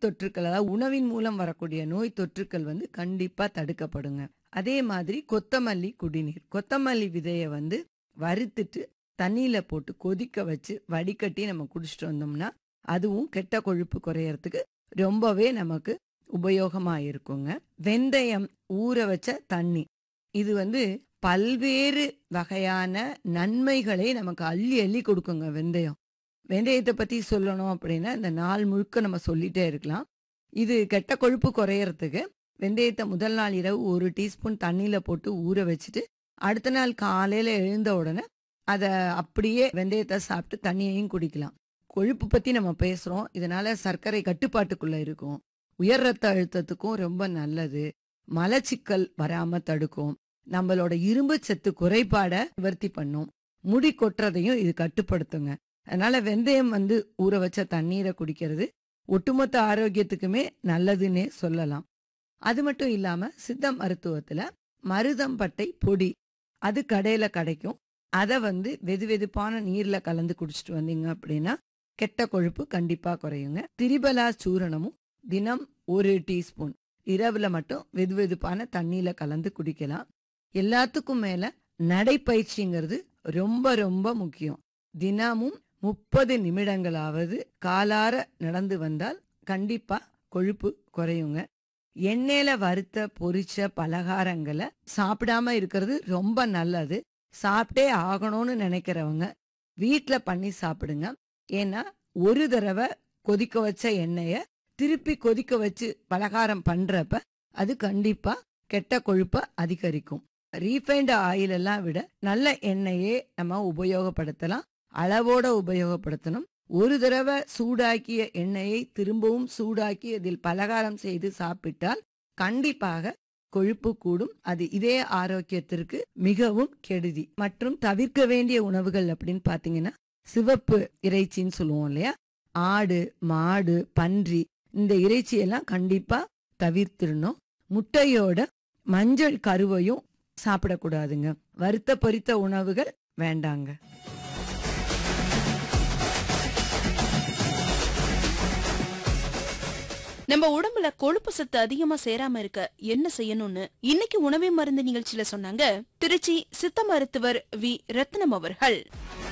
தொற்றுக்கள் அதாவது உணவின் மூலம் வரக்கூடிய நோய் தொற்றுக்கள் வந்து கண்டிப்பா தடுக்கப்படுங்க அதே மாதிரி கொத்தமல்லி குடிநீர் கொத்தமல்லி விதையை வந்து வறுத்துட்டு தண்ணியில போட்டு கொதிக்க வச்சு வடிகட்டி நம்ம குடிச்சிட்டு வந்தோம்னா அதுவும் கெட்ட கொழுப்பு குறையறதுக்கு ரொம்பவே நமக்கு உபயோகமா இருக்குங்க வெந்தயம் ஊற வச்ச தண்ணி இது வந்து பல்வேறு வகையான நன்மைகளை நமக்கு அள்ளி அள்ளி கொடுக்குங்க வெந்தயம் வெந்தயத்தை பத்தி சொல்லணும் அப்படின்னா இந்த நாள் முழுக்க நம்ம சொல்லிட்டே இருக்கலாம் இது கெட்ட கொழுப்பு குறையறதுக்கு வெந்தயத்தை முதல் நாள் இரவு ஒரு டீஸ்பூன் தண்ணியில போட்டு ஊற வச்சுட்டு அடுத்த நாள் காலையில எழுந்த உடனே அதை அப்படியே வெந்தயத்தை சாப்பிட்டு தண்ணியையும் குடிக்கலாம் கொழுப்பு பத்தி நம்ம பேசுறோம் இதனால சர்க்கரை கட்டுப்பாட்டுக்குள்ள இருக்கும் உயர் ரத்த அழுத்தத்துக்கும் ரொம்ப நல்லது மலச்சிக்கல் வராம தடுக்கும் நம்மளோட இரும்பு சத்து குறைபாட நிவர்த்தி பண்ணும் முடி கொட்டுறதையும் இது கட்டுப்படுத்துங்க அதனால வெந்தயம் வந்து ஊற வச்ச தண்ணீரை குடிக்கிறது ஒட்டுமொத்த ஆரோக்கியத்துக்குமே நல்லதுன்னே சொல்லலாம் அது மட்டும் இல்லாம சித்த மருத்துவத்துல மருதம்பட்டை பொடி அது கடையில கிடைக்கும் அதை வந்து வெது வெதுப்பான நீர்ல கலந்து குடிச்சிட்டு வந்தீங்க அப்படின்னா கெட்ட கொழுப்பு கண்டிப்பா குறையுங்க திரிபலா சூரணமும் தினம் ஒரு டீஸ்பூன் இரவுல மட்டும் வெது வெதுப்பான தண்ணியில கலந்து குடிக்கலாம் எல்லாத்துக்கும் மேல நடைப்பயிற்சிங்கிறது ரொம்ப ரொம்ப முக்கியம் தினமும் முப்பது நிமிடங்களாவது காலார நடந்து வந்தால் கண்டிப்பா கொழுப்பு குறையுங்க எண்ணெயில வறுத்த பொரிச்ச பலகாரங்களை சாப்பிடாம இருக்கிறது ரொம்ப நல்லது சாப்பிட்டே ஆகணும்னு நினைக்கிறவங்க வீட்ல பண்ணி சாப்பிடுங்க ஏன்னா ஒரு தடவை கொதிக்க வச்ச எண்ணெய திருப்பி கொதிக்க வச்சு பலகாரம் பண்றப்ப அது கண்டிப்பா கெட்ட கொழுப்பை அதிகரிக்கும் ரீஃபைண்ட் ஆயில் எல்லாம் விட நல்ல எண்ணெயே நம்ம உபயோகப்படுத்தலாம் அளவோட உபயோகப்படுத்தணும் ஒரு தடவை சூடாக்கிய எண்ணெயை திரும்பவும் சூடாக்கி அதில் பலகாரம் செய்து சாப்பிட்டால் கண்டிப்பாக கொழுப்பு கூடும் அது இதே ஆரோக்கியத்திற்கு மிகவும் கெடுதி மற்றும் தவிர்க்க வேண்டிய உணவுகள் அப்படின்னு பாத்தீங்கன்னா சிவப்பு இறைச்சின்னு சொல்லுவோம் இல்லையா ஆடு மாடு பன்றி இந்த இறைச்சியெல்லாம் கண்டிப்பா தவிர்த்திடணும் முட்டையோட மஞ்சள் கருவையும் சாப்பிடக்கூடாதுங்க வறுத்த பொரித்த உணவுகள் வேண்டாங்க நம்ம உடம்புல கொழுப்பு சத்து அதிகமா சேராம இருக்க என்ன செய்யணும்னு இன்னைக்கு உணவே மருந்து நிகழ்ச்சியில சொன்னாங்க திருச்சி சித்த மருத்துவர் வி ரத்னம் அவர்கள்